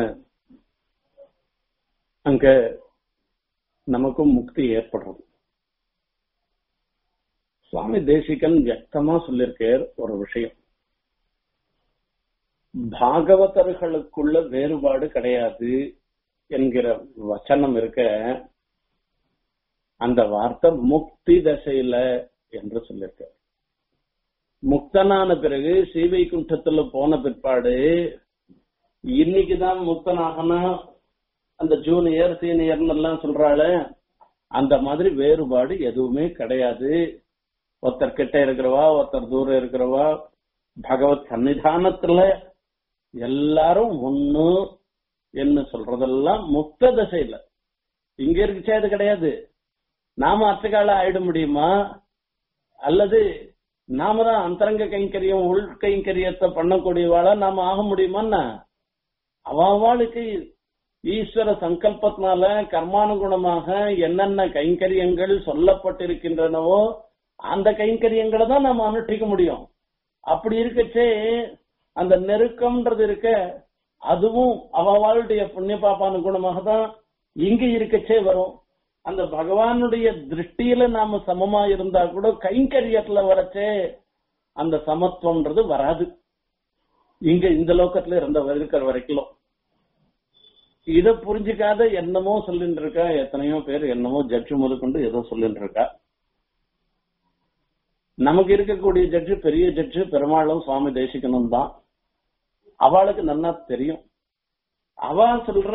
அங்க நமக்கும் முக்தி ஏற்படுறது சுவாமி தேசிகன் வியக்தமா சொல்லியிருக்கார் ஒரு விஷயம் பாகவதர்களுக்குள்ள வேறுபாடு கிடையாது என்கிற வச்சனம் இருக்க அந்த வார்த்தை முக்தி தசையில என்று சொல்லியிருக்க முக்தனான பிறகு ஸ்ரீவைகுண்டத்துல போன பிற்பாடு இன்னைக்குதான் முக்தனாகனா அந்த ஜூனியர் சீனியர்னு எல்லாம் சொல்றாளு அந்த மாதிரி வேறுபாடு எதுவுமே கிடையாது ஒருத்தர் கிட்ட இருக்கிறவா ஒருத்தர் தூரம் இருக்கிறவா பகவத் சன்னிதானத்துல எல்லாரும் ஒண்ணு என்ன சொல்றதெல்லாம் முக்த தசையில இங்க இருக்குச்சே அது கிடையாது நாம அத்தகால ஆயிட முடியுமா அல்லது நாம தான் அந்தரங்க கைங்கரியம் உள் கைங்கரியத்தை பண்ணக்கூடியவாளா நாம ஆக முடியுமான்னா அவளுக்கு ஈஸ்வர சங்கல்பத்தினால கர்மானுகுணமாக என்னென்ன கைங்கரியங்கள் சொல்லப்பட்டிருக்கின்றனவோ அந்த கைங்கரியங்களை தான் நாம அனுஷ்டிக்க முடியும் அப்படி இருக்கச்சே அந்த நெருக்கம்ன்றது இருக்க அதுவும் அவளுடைய புண்ணிய பாப்பானுகுணமாக தான் இங்க இருக்கச்சே வரும் அந்த பகவானுடைய திருஷ்டியில நாம சமமா இருந்தா கூட கைங்கரியத்துல வரச்சே அந்த சமத்துவம்ன்றது வராது இங்க இந்த லோக்கத்துல இருந்த இருக்கிற வரைக்கும் இத புரிஞ்சுக்காத என்னமோ சொல்லிட்டு இருக்கா எத்தனையோ பேர் என்னமோ ஜட்ஜு முதற்கொண்டு ஏதோ சொல்லிட்டு இருக்கா நமக்கு இருக்கக்கூடிய ஜட்ஜு பெரிய ஜட்ஜு பெருமாளும் சுவாமி தேசிகனும் தான் அவளுக்கு நல்லா தெரியும் அவ சொல்ற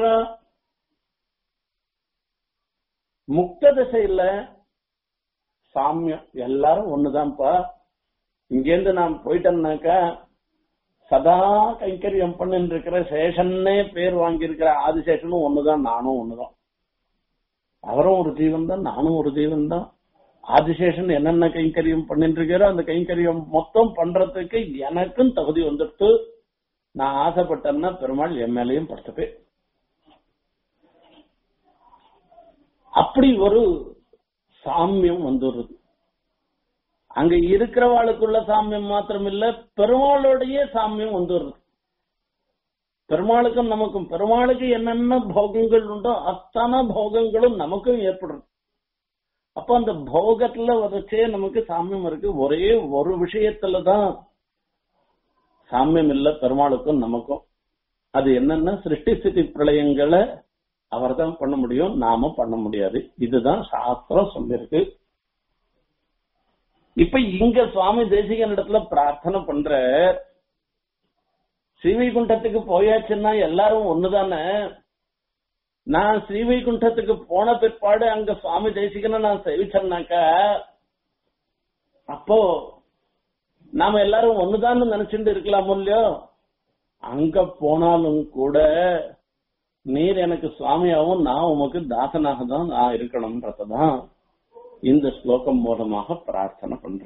முக்த திசையில சாமியம் எல்லாரும் ஒண்ணுதான்ப்பா இங்கேருந்து நான் போயிட்டேன்னாக்கா சதா கைங்கரியம் பண்ணிட்டு இருக்கிற சேஷன்னே பேர் வாங்கியிருக்கிற ஆதிசேஷனும் ஒண்ணுதான் நானும் ஒண்ணுதான் அவரும் ஒரு ஜீவன் தான் நானும் ஒரு ஜீவன் தான் ஆதிசேஷன் என்னென்ன கைங்கரியம் பண்ணிட்டு இருக்கிறோ அந்த கைங்கரியம் மொத்தம் பண்றதுக்கு எனக்கும் தகுதி வந்துட்டு நான் ஆசைப்பட்டேன்னா பெருமாள் என் மேலையும் படுத்துப்பே அப்படி ஒரு சாமியம் வந்துடுறது அங்க இருக்கிறவாளுக்குள்ள சாமியம் மாத்திரம் இல்ல பெருமாளுடைய சாமியம் வந்துடுறது பெருமாளுக்கும் நமக்கும் பெருமாளுக்கு என்னென்ன போகங்கள் உண்டோ அத்தனை போகங்களும் நமக்கும் ஏற்படுறது அப்ப அந்த போகத்துல வரைச்சே நமக்கு சாமியம் இருக்கு ஒரே ஒரு விஷயத்துலதான் சாமியம் இல்ல பெருமாளுக்கும் நமக்கும் அது என்னன்னா சிருஷ்டி ஸ்திதி பிரளயங்களை அவர் தான் பண்ண முடியும் நாம பண்ண முடியாது இதுதான் சாஸ்திரம் சொல்லிருக்கு இப்ப இங்க சுவாமி தேசிகன் இடத்துல பிரார்த்தனை பண்ற ஸ்ரீவைகுண்டத்துக்கு போயாச்சுன்னா எல்லாரும் ஒண்ணுதானே நான் ஸ்ரீவைகுண்டத்துக்கு போன பிற்பாடு அங்க சுவாமி தேசிகனை நான் சேவிச்சேன்னாக்கா அப்போ நாம எல்லாரும் ஒண்ணுதான் நினைச்சுட்டு இருக்கலாம் இல்லையோ அங்க போனாலும் கூட நீர் எனக்கு சுவாமியாவும் நான் உமக்கு தாசனாக தான் நான் இருக்கணும்ன்றதான் இந்த ஸ்லோகம் மூலமாக பிரார்த்தனை பண்ற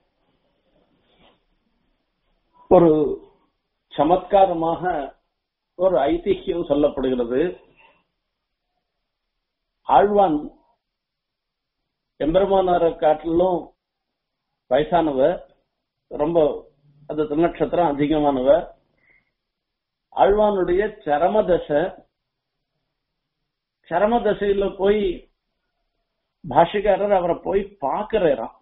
ஒரு சமத்காரமாக ஒரு ஐதிஹ்யம் சொல்லப்படுகிறது ஆழ்வான் எம்பெருமானார காட்டிலும் வயசானவ ரொம்ப அந்த திருநட்சத்திரம் அதிகமானவ ஆழ்வானுடைய சரம தசை சரம தசையில போய் பாஷிகாரர் அவரை போய் பாக்குறாராம்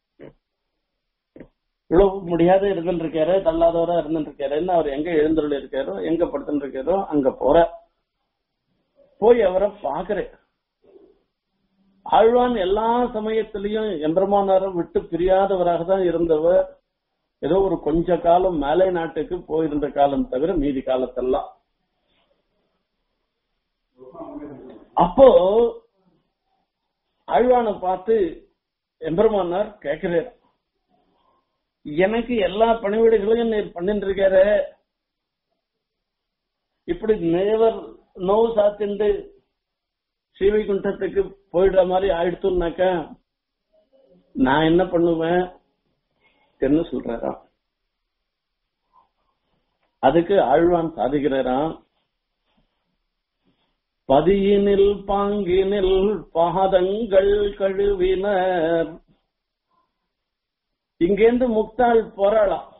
இவ்வளவு முடியாத இருந்துட்டு இருக்காரு தள்ளாதவரா இருந்துட்டு இருக்காருன்னு அவர் எங்க எழுந்துள்ள இருக்காரோ எங்க படுத்துட்டு இருக்காரோ அங்க போற போய் அவரை பாக்குறேன் ஆழ்வான் எல்லா சமயத்திலையும் எம்பெருமானாரை விட்டு பிரியாதவராக தான் இருந்தவர் ஏதோ ஒரு கொஞ்ச காலம் மேலை நாட்டுக்கு போயிருந்த காலம் தவிர மீதி காலத்தெல்லாம் அப்போ ஆழ்வானை பார்த்து எம்பெருமானார் கேட்கிறார் எனக்கு எல்லா பணிவிடைகளையும் நீர் பண்ணிட்டு இருக்காரு இப்படி நேவர் நோவு சாத்திண்டு ஸ்ரீவைகுண்டத்துக்கு போயிடுற மாதிரி ஆயிடுத்துனாக்கா நான் என்ன பண்ணுவேன் என்ன சொல்றாராம் அதுக்கு ஆழ்வான் சாதிக்கிறாராம் பதியினில் பாங்கினில் பாதங்கள் கழுவினர் இங்கேருந்து முக்தாள் போறாளாம்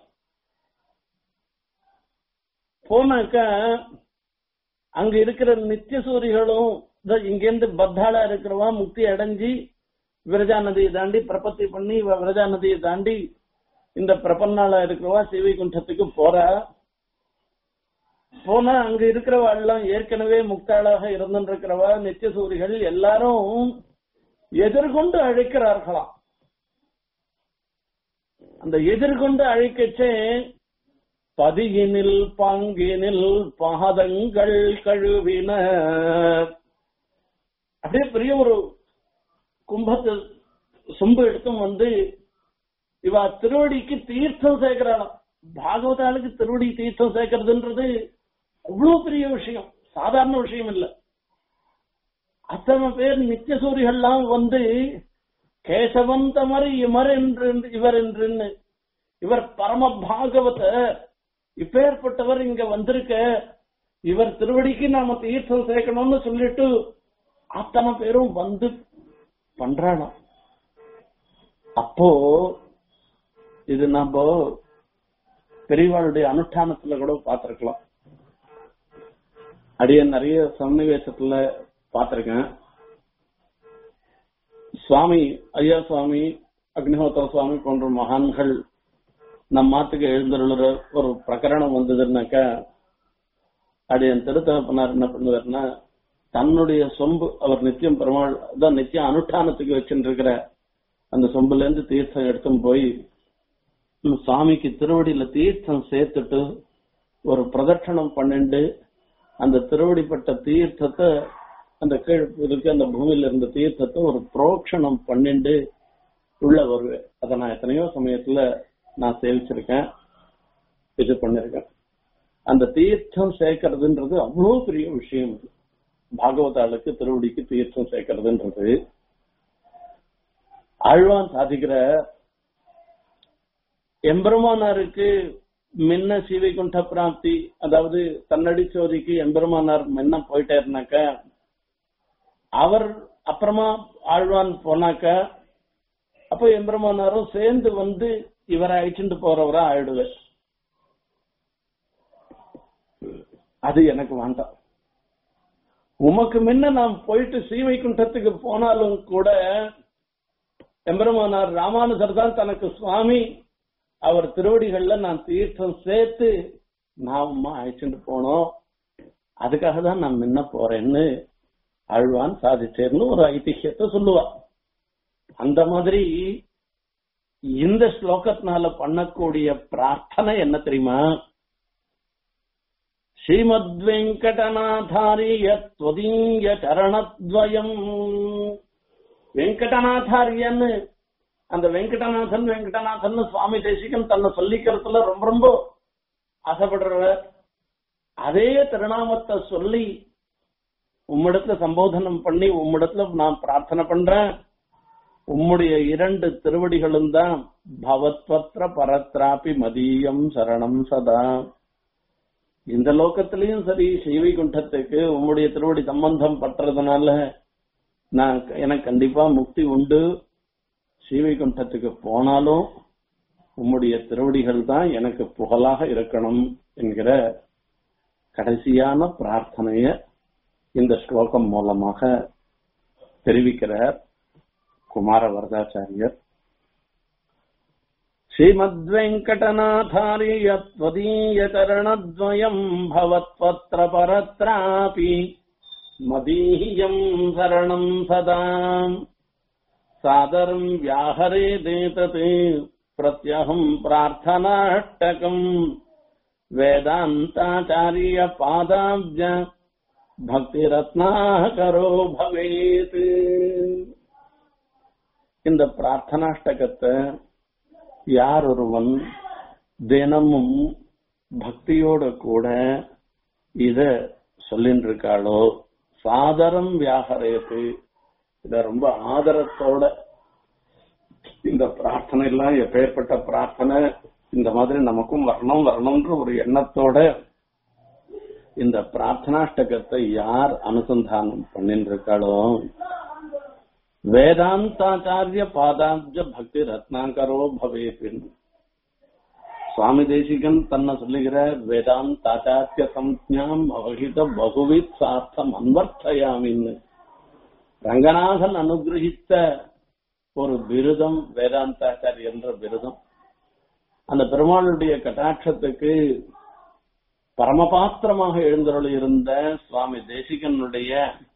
போனாக்கா அங்க இருக்கிற நித்திய சூரிகளும் இங்கேருந்து பத்தாளா இருக்கிறவா முக்தி அடைஞ்சி விரஜா நதியை தாண்டி பிரபத்தி பண்ணி விரஜா நதியை தாண்டி இந்த பிரபன்னாளா இருக்கிறவா சிவைகுண்டத்துக்கு போறா போனா அங்க இருக்கிறவா எல்லாம் ஏற்கனவே முக்தாளாக இருந்திருக்கிறவா நித்திய சூரிகள் எல்லாரும் எதிர்கொண்டு அழைக்கிறார்களாம் அந்த எதிர்கொண்டு அழைக்கச்சே பதியினில் பாங்கினில் பாதங்கள் கழுவின அப்படியே பெரிய ஒரு கும்பத்து சொம்பு எடுத்தும் வந்து இவ திருவடிக்கு தீர்த்தம் சேர்க்கிறாளாம் பாகவதாளுக்கு திருவடி தீர்த்தம் சேர்க்கறதுன்றது அவ்வளவு பெரிய விஷயம் சாதாரண விஷயம் இல்ல அத்தனை பேர் நித்திய சூரிகள்லாம் வந்து கேசவன் தமறு இமர் என்று இவர் என்றுன்னு இவர் பரம பாகவதர் இப்பேற்பட்டவர் இங்க வந்திருக்க இவர் திருவடிக்கு நாம தீர்த்தம் சேர்க்கணும்னு சொல்லிட்டு அத்தனை பேரும் வந்து பண்றானாம் அப்போ இது நம்ம பெரியவாளுடைய அனுஷ்டானத்துல கூட பார்த்திருக்கலாம் அடிய நிறைய சன்னிவேசத்துல பார்த்திருக்கேன் சுவாமி ஐயா சுவாமி அக்னிஹோத்திர சுவாமி போன்ற மகான்கள் நம் மாத்துக்கு எழுந்துள்ள ஒரு பிரகரணம் வந்ததுன்னாக்கா அடியன் திருத்தகப்பனார் என்ன பண்ணுவார்னா தன்னுடைய சொம்பு அவர் நித்தியம் பெருமாள் தான் நித்தியம் அனுஷ்டானத்துக்கு வச்சுட்டு இருக்கிற அந்த சொம்புல இருந்து தீர்த்தம் எடுத்தும் போய் சுவாமிக்கு திருவடியில தீர்த்தம் சேர்த்துட்டு ஒரு பிரதட்சணம் பண்ணிண்டு அந்த திருவடிப்பட்ட தீர்த்தத்தை அந்த கீழ் இருக்கு அந்த பூமியில இருந்த தீர்த்தத்தை ஒரு புரோக்ஷணம் பண்ணிண்டு உள்ள வருவேன் அதை நான் எத்தனையோ சமயத்துல நான் சேவிச்சிருக்கேன் இது பண்ணிருக்கேன் அந்த தீர்த்தம் சேர்க்கறதுன்றது அவ்வளோ பெரிய விஷயம் இது பாகவதாளுக்கு திருவடிக்கு தீர்த்தம் சேர்க்கறதுன்றது ஆழ்வான் சாதிக்கிற எம்பெருமானாருக்கு முன்ன சீவைகுண்ட பிராப்தி அதாவது தன்னடி சோதிக்கு எம்பெருமானார் முன்ன போயிட்டாருனாக்க அவர் அப்புறமா ஆழ்வான் போனாக்க அப்ப எம்பெருமானாரும் சேர்ந்து வந்து இவரை அழிச்சுட்டு போறவரா ஆயிடுவேன் அது எனக்கு வேண்டாம் உமக்கு முன்ன நான் போயிட்டு ஸ்ரீவைகுண்டத்துக்கு போனாலும் கூட எம்பெருமானார் ராமானுஜர் தான் தனக்கு சுவாமி அவர் திருவடிகள்ல நான் தீர்த்தம் சேர்த்து நான் உமா அழைச்சிட்டு போனோம் அதுக்காக தான் நான் முன்ன போறேன்னு அழ்வான் சாதிச்சேர்னு ஒரு ஐதிஹியத்தை சொல்லுவா அந்த மாதிரி இந்த ஸ்லோகத்தினால பண்ணக்கூடிய பிரார்த்தனை என்ன தெரியுமா ஸ்ரீமத் வெங்கடநாதாரிய துவதீய சரணத்வயம் வெங்கடநாதாரியன்னு அந்த வெங்கடநாதன் வெங்கடநாதன் சுவாமி தேசிகன் தன்னை சொல்லிக்கிறதுல ரொம்ப ரொம்ப ஆசைப்படுறவர் அதே திருநாமத்தை சொல்லி உம்மிடத்துல சம்போதனம் பண்ணி உம்மிடத்துல நான் பிரார்த்தனை பண்றேன் உம்முடைய இரண்டு திருவடிகளும் தான் பவத்வத்ர பரத்ராபி மதியம் சரணம் சதா இந்த லோகத்திலையும் சரி ஸ்ரீவைகுண்டத்துக்கு உம்முடைய திருவடி சம்பந்தம் பற்றதுனால நான் எனக்கு கண்டிப்பா முக்தி உண்டு ஸ்ரீவைகுண்டத்துக்கு போனாலும் உம்முடைய திருவடிகள் தான் எனக்கு புகழாக இருக்கணும் என்கிற கடைசியான பிரார்த்தனைய இந்த ஸ்லோகம் மூலமாக தெரிவிக்கிறார் குமார வரதாச்சாரியர் श्रीमद्वेङ्कटनाथार्यत्वदीयचरणद्वयम् भवत्वत्र परत्रापि मदीयम् शरणम् सदा सादरम् व्याहरेदेतत् प्रत्यहम् प्रार्थनाष्टकम् वेदान्ताचार्यपादाब्ज பக்திரத்னாகரோ பவேத் இந்த பிரார்த்தனாஷ்டகத்தை யார் ஒருவன் தினமும் பக்தியோட கூட இத சொல்லின்னு இருக்காளோ சாதரம் வியாகரேத்து இத ரொம்ப ஆதரத்தோட இந்த பிரார்த்தனை எல்லாம் எப்பேற்பட்ட பிரார்த்தனை இந்த மாதிரி நமக்கும் வரணும் வரணும்ன்ற ஒரு எண்ணத்தோட இந்த பிரார்த்தனாஷ்டகத்தை யார் அனுசந்தானம் பண்ணிட்டு இருக்காளோ வேதாந்தாச்சாரிய பாதாப்ஜ பக்தி ரத்னாகரோ பவேபின் சுவாமி தேசிகன் தன்னை சொல்லுகிற வேதாந்தாச்சாரிய சம்ஞாம் அவகித பகுவித் சார்த்தம் அன்வர்த்தயாமின்னு ரங்கநாதன் அனுகிரகித்த ஒரு விருதம் வேதாந்தாச்சாரி என்ற விருதம் அந்த பெருமாளுடைய கட்டாட்சத்துக்கு பரமபாத்திரமாக எழுந்தருள் இருந்த சுவாமி தேசிகனுடைய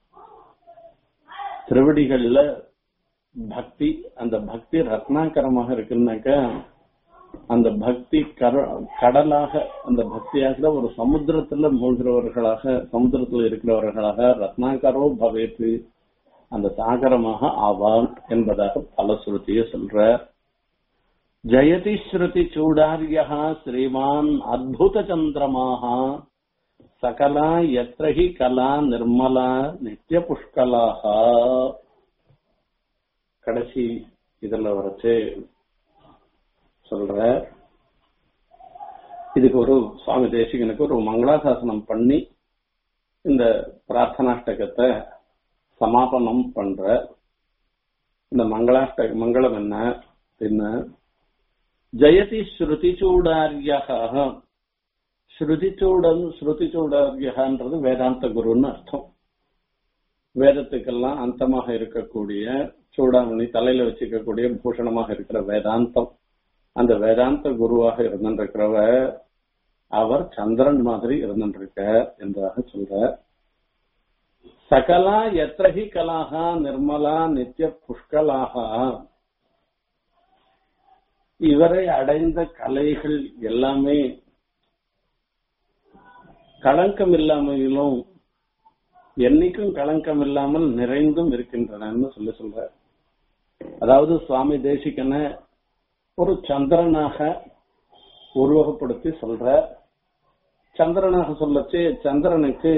திருவடிகள்ல பக்தி அந்த பக்தி ரத்னாகரமாக இருக்குன்னாக்க அந்த பக்தி கடலாக அந்த பக்தியாக ஒரு சமுத்திரத்துல மூழ்கிறவர்களாக சமுத்திரத்துல இருக்கிறவர்களாக ரத்னாகரோ பவேத்து அந்த சாகரமாக ஆவான் என்பதாக பல ஸ்ருதிய சொல்ற ஜயதி ஸ்ருதி சூடாரியா ஸ்ரீமான் அத்புத சந்திரமாக சகலா எத்திரஹி கலா நிர்மலா நித்திய புஷ்கலாக கடைசி இதுல வரைச்சு சொல்ற இதுக்கு ஒரு சுவாமி தேசிகனுக்கு ஒரு மங்களாசாசனம் பண்ணி இந்த பிரார்த்தனாஷ்டகத்தை சமாபனம் பண்ற இந்த மங்களாஷ்டக மங்களம் என்ன என்ன ஜெயதி ஸ்ருதிச்சூடாரியா ஸ்ருதிச்சூடன் ஸ்ருதிச்சூடாரியன்றது வேதாந்த குருன்னு அர்த்தம் வேதத்துக்கெல்லாம் அந்தமாக இருக்கக்கூடிய சூடாமணி தலையில வச்சுக்கக்கூடிய பூஷணமாக இருக்கிற வேதாந்தம் அந்த வேதாந்த குருவாக இருந்திருக்கிறவ அவர் சந்திரன் மாதிரி இருந்திருக்க என்றாக சொல்ற சகலா எத்திரகி கலாகா நிர்மலா நித்திய புஷ்கலாகா இவரை அடைந்த கலைகள் எல்லாமே களங்கம் இல்லாமலும் என்னைக்கும் களங்கம் இல்லாமல் நிறைந்தும் இருக்கின்றன சொல்லி சொல்ற அதாவது சுவாமி தேசிகன ஒரு சந்திரனாக உருவகப்படுத்தி சொல்ற சந்திரனாக சொல்லச்சு சந்திரனுக்கு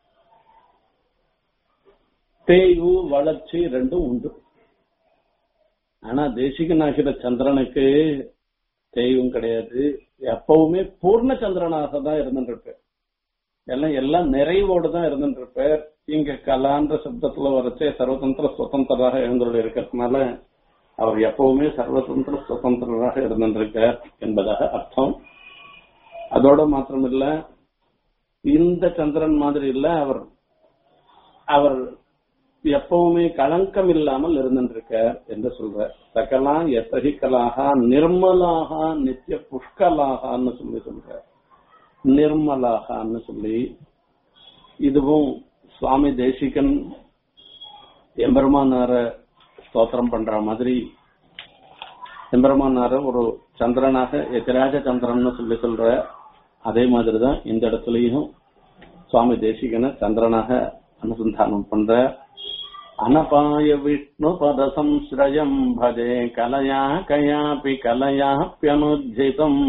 தேய்வு வளர்ச்சி ரெண்டும் உண்டு ஆனா தேசிகனாகிற சந்திரனுக்கு தேய்வும் கிடையாது எப்பவுமே பூர்ண சந்திரனாக தான் இருந்துட்டு எல்லாம் எல்லாம் நிறைவோடு தான் இருந்துட்டு இருப்பார் இங்க கலான்ற சப்தத்துல வரைச்சே சர்வதந்திர சுதந்திராக எழுந்துள்ள இருக்கிறதுனால அவர் எப்பவுமே சர்வதந்திர சுதந்திரராக இருந்திருக்கார் என்பதாக அர்த்தம் அதோட மாத்திரமில்ல இந்த சந்திரன் மாதிரி இல்ல அவர் அவர் எப்பவுமே களங்கம் இல்லாமல் இருந்திருக்கார் என்று சொல்ற சகலா எத்தகிக்கலாக நிர்மலாக நித்திய புஷ்கலாகான்னு சொல்லி சொல்ற நிர்மலாகான்னு சொல்லி இதுவும் சுவாமி தேசிகன் எம்பெருமானார ஸ்தோத்திரம் பண்ற மாதிரி எம்பெருமானார ஒரு சந்திரனாக எதிராஜ சந்திரன் சொல்லி சொல்ற அதே மாதிரிதான் இந்த இடத்துலயும் சுவாமி தேசிகனை சந்திரனாக அனுசந்தானம் பண்ற அனபாய விஷ்ணு பத சம்ஸ்ரயம் பஜே கலயா கயாபி கலயாப்யனுஜிதம்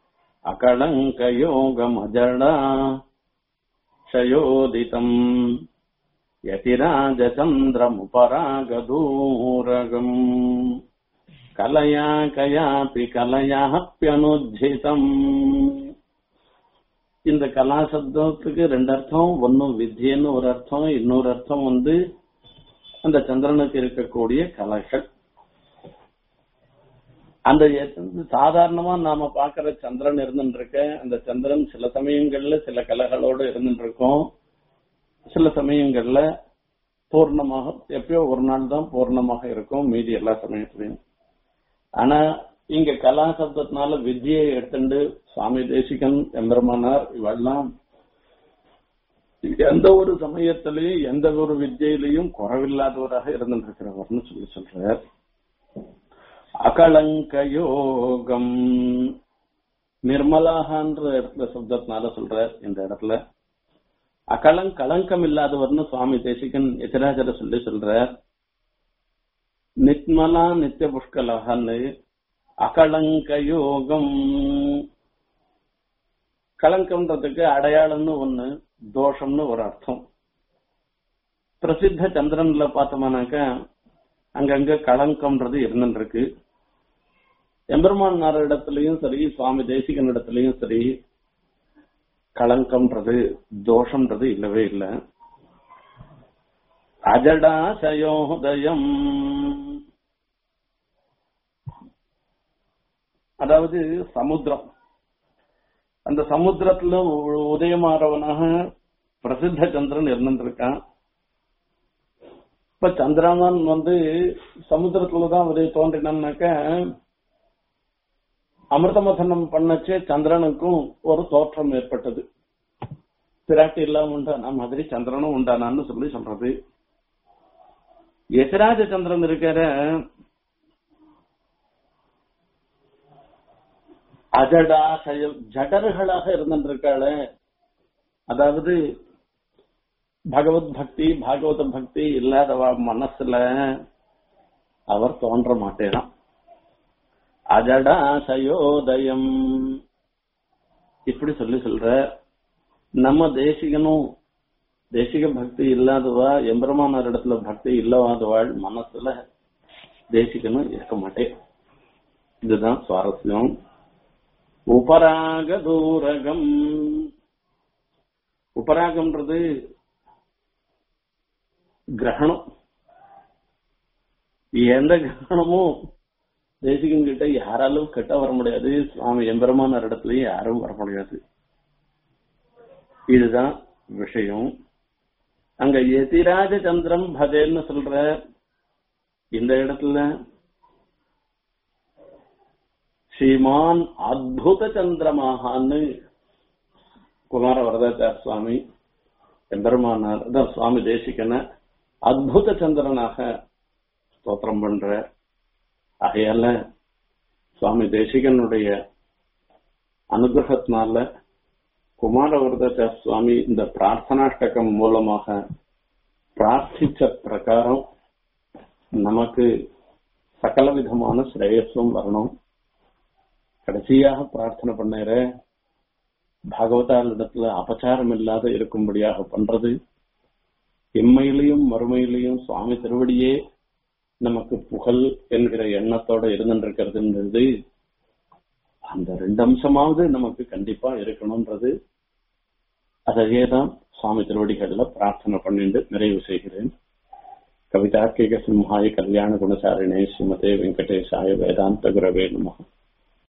அகலங்கயோகமஜடா க்ஷயோதிதம் यतिराजचन्द्रमुपरागदूरगम् कलया कयापि कलयाप्यनुज्झितम् இந்த கலா சப்தத்துக்கு ரெண்டு அர்த்தம் ஒன்னு வித்யன்னு ஒரு அர்த்தம் இன்னொரு அர்த்தம் வந்து அந்த சந்திரனுக்கு இருக்கக்கூடிய கலைகள் அந்த எ- சாதாரணமா நாம பாக்குற சந்திரன் இருந்துட்டு இருக்க அந்த சந்திரன் சில சமயங்கள்ல சில கலைகளோடு இருந்துட்டு இருக்கும் சில சமயங்கள்ல பூர்ணமாக எப்பயோ ஒரு நாள் தான் பூர்ணமாக இருக்கும் மீதி எல்லா சமயத்திலையும் ஆனா இங்க கலா சப்தத்தினால வித்தியை எடுத்துட்டு சுவாமி தேசிகன் எம்பெருமானார் இவெல்லாம் எந்த ஒரு சமயத்திலையும் எந்த ஒரு வித்தியிலையும் குறவில்லாதவராக இருந்திருக்கிறவர்னு சொல்லி சொல்றார் அகலங்க யோகம் நிர்மலாகன்ற இடத்துல சப்தத்தினால சொல்றார் இந்த இடத்துல அகலங் கலங்கம் இல்லாதவர்னு சுவாமி தேசிகன் எதிராஜர சொல்லி சொல்றார் நித்மலா நித்திய புஷ்கலகன்னு அகலங்க யோகம் கலங்கம்ன்றதுக்கு அடையாளம்னு ஒண்ணு தோஷம்னு ஒரு அர்த்தம் பிரசித்த சந்திரன்ல பார்த்தோம்னாக்கா அங்கங்க களங்கம்ன்றது இருந்துட்டு இருக்கு எம்பெருமான் இடத்துலயும் சரி சுவாமி தேசிகன் இடத்துலயும் சரி களங்கம்ன்றது தோஷம்ன்றது இல்லவே இல்லை அஜடாசயோதயம் அதாவது சமுத்திரம் அந்த சமுத்திரத்துல உ- உதயமாறவனாக பிரசித்த சந்திரன் இருந்திருக்கான் இப்ப சந்திரமன் வந்து சமுத்திரத்துலதான் உதய தோன்றினான்னாக்க அமிர்தமதனம் பண்ணச்சே சந்திரனுக்கும் ஒரு தோற்றம் ஏற்பட்டது பிராட்டி இல்லாம உண்டான மாதிரி சந்திரனும் உண்டானான்னு சொல்லி சொல்றது எசராஜ சந்திரன் இருக்கிற அஜடா செயல் ஜடர்களாக இருந்திருக்காளே அதாவது பகவத் பக்தி பாகவத பக்தி இல்லாதவ மனசுல அவர் தோன்ற மாட்டேறான் அஜடா சயோதயம் இப்படி சொல்லி சொல்ற நம்ம தேசிகனும் தேசிக பக்தி இல்லாதவா எம்பெருமானார் இடத்துல பக்தி இல்லாதவாள் மனசுல தேசிகனும் இருக்க மாட்டேன் இதுதான் சுவாரஸ்யம் உபராக தூரகம் உபராகம்ன்றது கிரகணம் எந்த கிரகணமும் தேசிகன் கிட்ட யாராலும் கிட்ட வர முடியாது சுவாமி எம்பெருமானார் இடத்துலயும் யாரும் வர முடியாது இதுதான் விஷயம் அங்க எதிராஜ சந்திரம் பஜேன்னு சொல்ற இந்த இடத்துல ஸ்ரீமான் அத்புத சந்திரமாகான்னு குமார வரதாச்சார் சுவாமி எம்பெருமானார் அதான் சுவாமி தேசிகனை அத்புத சந்திரனாக ஸ்தோத்திரம் பண்ற ஆகையால சுவாமி தேசிகனுடைய அனுகிரகத்தினால குமாரவரதாச்சார் சுவாமி இந்த பிரார்த்தனாஷ்டகம் மூலமாக பிரார்த்திச்ச பிரகாரம் நமக்கு சகல விதமான ஸ்ரேயஸும் வரணும் கடைசியாக பிரார்த்தனை பண்ணற பாகவதாரிடத்துல அபச்சாரம் இல்லாத இருக்கும்படியாக பண்றது இம்மையிலையும் மறுமையிலையும் சுவாமி திருவடியே நமக்கு புகழ் என்கிற எண்ணத்தோட இருந்துருக்கிறதுன்றது அந்த ரெண்டு அம்சமாவது நமக்கு கண்டிப்பா இருக்கணும்ன்றது அதையே தான் சுவாமி திருவடிகள்ல பிரார்த்தனை பண்ணிட்டு நிறைவு செய்கிறேன் கவிதார்க்கிக சிம்ஹாய கல்யாண குணசாரிணே ஸ்ரீமதே வெங்கடேசாய வேதாந்த குரவே நமः